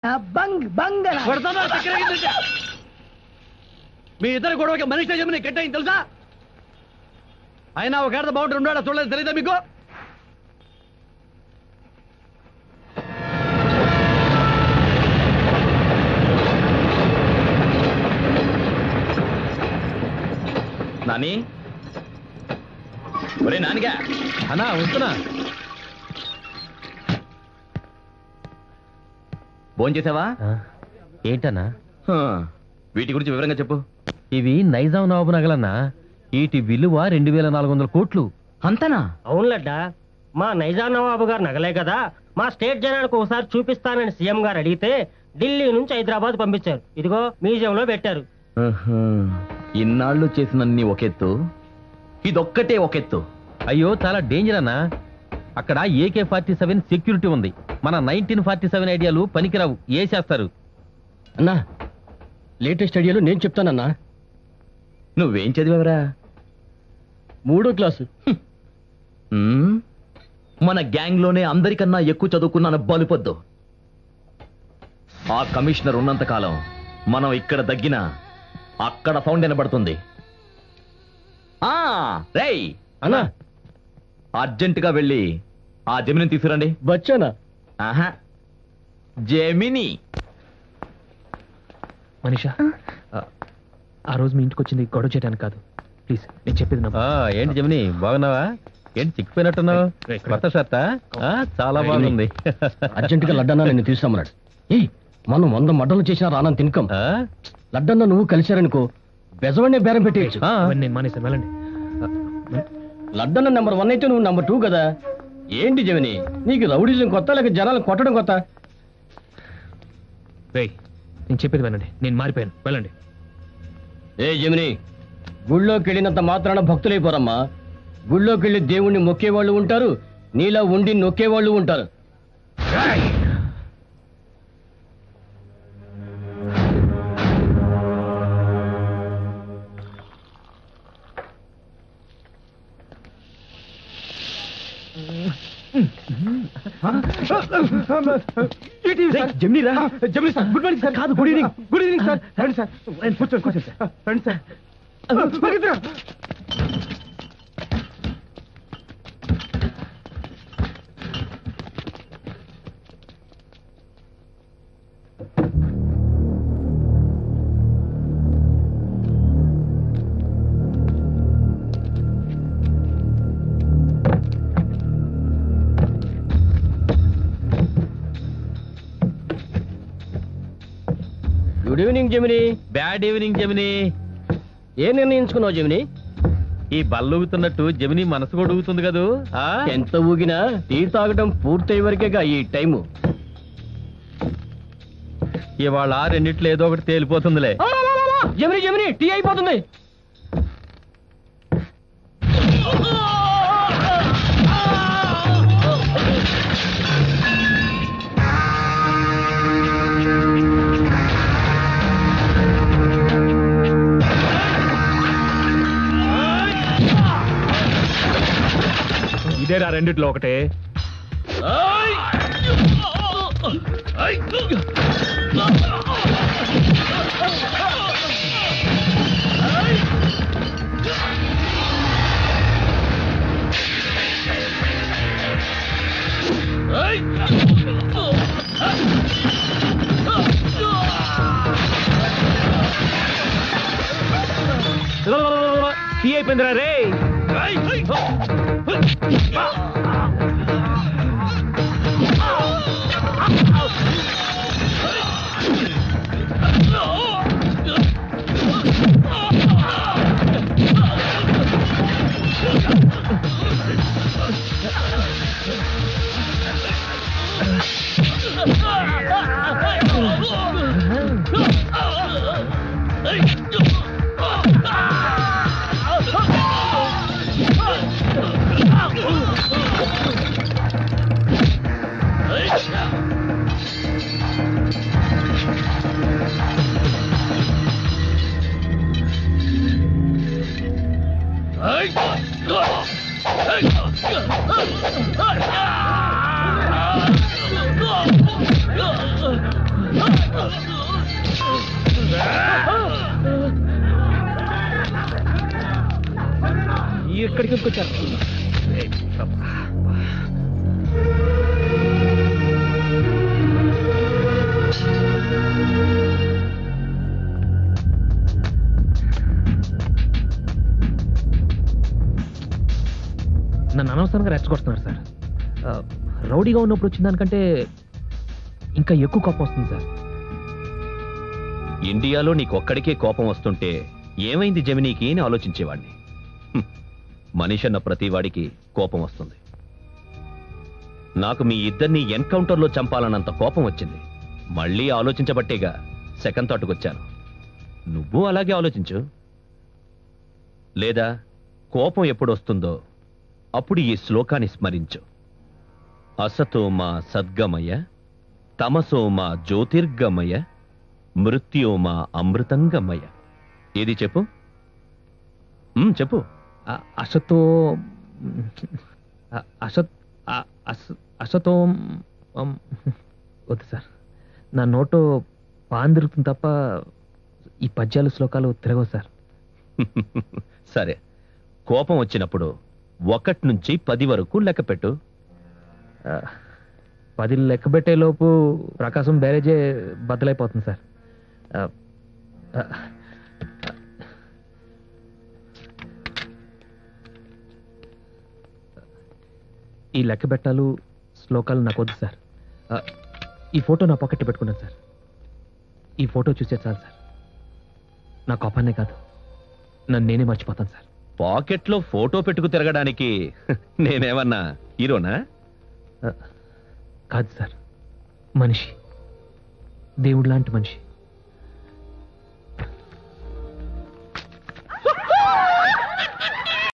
బంగ్ బంగ్ అనా? కొడతానా చక్కెర అయిందంటే? మీ ఇద్దరు గొడవకి మనిషి చెప్పిన కెట్టయింది తెలుసా అయినా ఒక ఏడాది బాగుంటుంది ఉన్నాడా చూడలేదు తెలియదా మీకు నాని ఒరే నానిగా అన్నా వస్తున్నా ఫోన్ చేసావా ఏంటన్నా వీటి గురించి వివరంగా చెప్పు ఇవి నైజాం నవాబు నగలన్నా వీటి విలువ రెండు వేల నాలుగు వందల కోట్లు అంతనా అవునులడ్డా మా నైజాం నవాబు గారు నగలే కదా మా స్టేట్ జనానికి ఒకసారి చూపిస్తానని సీఎం గారు అడిగితే ఢిల్లీ నుంచి హైదరాబాద్ పంపించారు ఇదిగో మ్యూజియంలో పెట్టారు ఆహా. ఇన్నాళ్ళు చేసినన్ని ఒకెత్తు ఇదొక్కటే ఒకెత్తు అయ్యో చాలా డేంజర్ అన్నా అక్కడ ఏకే ఫార్టీ సెవెన్ సెక్యూరిటీ ఉంది మన నైన్టీన్ ఫార్టీ సెవెన్ ఐడియాలు పనికిరావు ఏసేస్తారు అన్నా లేటెస్ట్ ఐడియాలు నేను చెప్తానన్నా నువ్వేం చదివావురా మూడో క్లాసు ఉమ్, మన గ్యాంగ్ లోనే అందరికన్నా ఎక్కువ చదువుకున్నాను బలుపొద్దు ఆ కమిషనర్ ఉన్నంత కాలం మనం ఇక్కడ దగ్గిన అక్కడ సౌండ్ వినబడుతుంది ఆ రేయ్ అన్నా అర్జెంటుగా వెళ్ళి ఆ జమిని తీసుకురండి బచ్చానా ఆహా జెమిని మనీషా ఆ, ఆ రోజు మీ ఇంటికి వచ్చింది గొడవ చేయడానికి కాదు ప్లీజ్ నేను చెప్పేది నమ్ము. ఆ, ఏంటి జమిని బాగున్నావా ఏంటి చిక్కిపోయినట్టున్నావు రేయ్, కొత్త షర్టా ఆ, చాలా బాగుంది అర్జెంటుగా లడ్డన్నా నిన్ను తీసుకురమ్మన్నాడు ఏయ్ మనం వంద మడ్డలు చేసినా రానని తినకం ఆ? లడ్డన్న నువ్వు కలిశారనుకో బెజవన్నే బేరం పెట్టేయచ్చు ఆ, అవన్నీ నేను మానేశాను వెళ్ళండి ఆ, మన- లడ్డన్న నెంబర్ వన్ అయితే నువ్వు నెంబర్ టూ కదా ఏంటి జమిని నీకు రౌడీజం కొత్త లేక జనాలు కొట్టడం కొత్త రేయ్ నేను చెప్పేది వినండి నేను మారిపోయాను వెళ్ళండి ఏ జమిని గుళ్ళోకి వెళ్ళినంత మాత్రాన భక్తులైపోరమ్మా గుళ్ళోకి వెళ్ళి దేవుణ్ణి మొక్కేవాళ్ళు ఉంటారు నీలా ఉండి నొక్కేవాళ్ళు ఉంటారు జమ్ని రా Jamini sir good morning sir కాదు good evening good evening sir రండి సార్ రండి, కూర్చోండి కూర్చోండి సార్ రండి సార్ పరిగెత్తురా. Good evening Jamini bad evening Jamini ఏ నిర్ణయించుకున్నావు జమిని ఈ బల్లూగుతున్నట్టు జమిని మనసు కూడా ఊగుతుంది కదూ ఆ? ఎంత ఊగినా టీ తాగడం పూర్తయ్యే వరకేగా ఈ టైము ఇవాళ రెండిట్లో ఏదో ఒకటి తేలిపోతుందిలే జమిని జమిని టీ అయిపోతుంది ఇదేరా రెండిట్లో ఒకటే టీ అయిపోయిందిరా రే ఆ ఎక్కడికి వచ్చారు నన్ను అనవసరంగా రెచ్చగొడుతున్నారు సార్ ఆ, రౌడీగా ఉన్నప్పుడు వచ్చిన దానికంటే ఇంకా ఎక్కువ కోపం వస్తుంది సార్ ఇండియాలో నీకొక్కడికే కోపం వస్తుంటే ఏమైంది జమినీకి అని ఆలోచించేవాడిని హ్మ్. మనిషి అన్న ప్రతివాడికి కోపం వస్తుంది నాకు మీ ఇద్దరిని ఎన్కౌంటర్లో చంపాలన్నంత కోపం వచ్చింది మళ్ళీ ఆలోచించబట్టేగా సెకండ్ థాట్కొచ్చాను నువ్వు అలాగే ఆలోచించు లేదా కోపం ఎప్పుడు వస్తుందో అప్పుడు ఈ శ్లోకాన్ని స్మరించు అసతో మా సద్గమయ తమసో మా జ్యోతిర్గమయ మృత్యో మా అమృతంగమయ ఏది చెప్పు ఉమ్, చెప్పు ఆ, అసతో ఆ, అసత్ ఆ, అస- అసతో ఉమ్, వద్దు సార్ నా నోటు పాన్ తిరుగుతుంది తప్ప ఈ పద్యాలు శ్లోకాలు తిరగవు సార్ సరే కోపం వచ్చినప్పుడు ఒకటి నుంచి పది వరకు లెక్క పెట్టు ఆ, పది లెక్క పెట్టే లోపు ప్రకాశం బ్యారేజే బద్దలైపోతుంది సార్ ఆ, ఆ, ఈ లెక్క పెట్టాలు శ్లోకాలు నాకు వద్దు సార్ ఆ, ఈ ఫోటో నా పాకెట్లో పెట్టుకున్నాను సార్ ఈ ఫోటో చూసే చాలు సార్ నా కోపాన్నే కాదు నన్ను నేనే మర్చిపోతాను సార్ పాకెట్లో ఫోటో పెట్టుకు తిరగడానికి నేనేమన్నా హీరోనా ఆ, కాదు సార్ మనిషి దేవుడు లాంటి మనిషి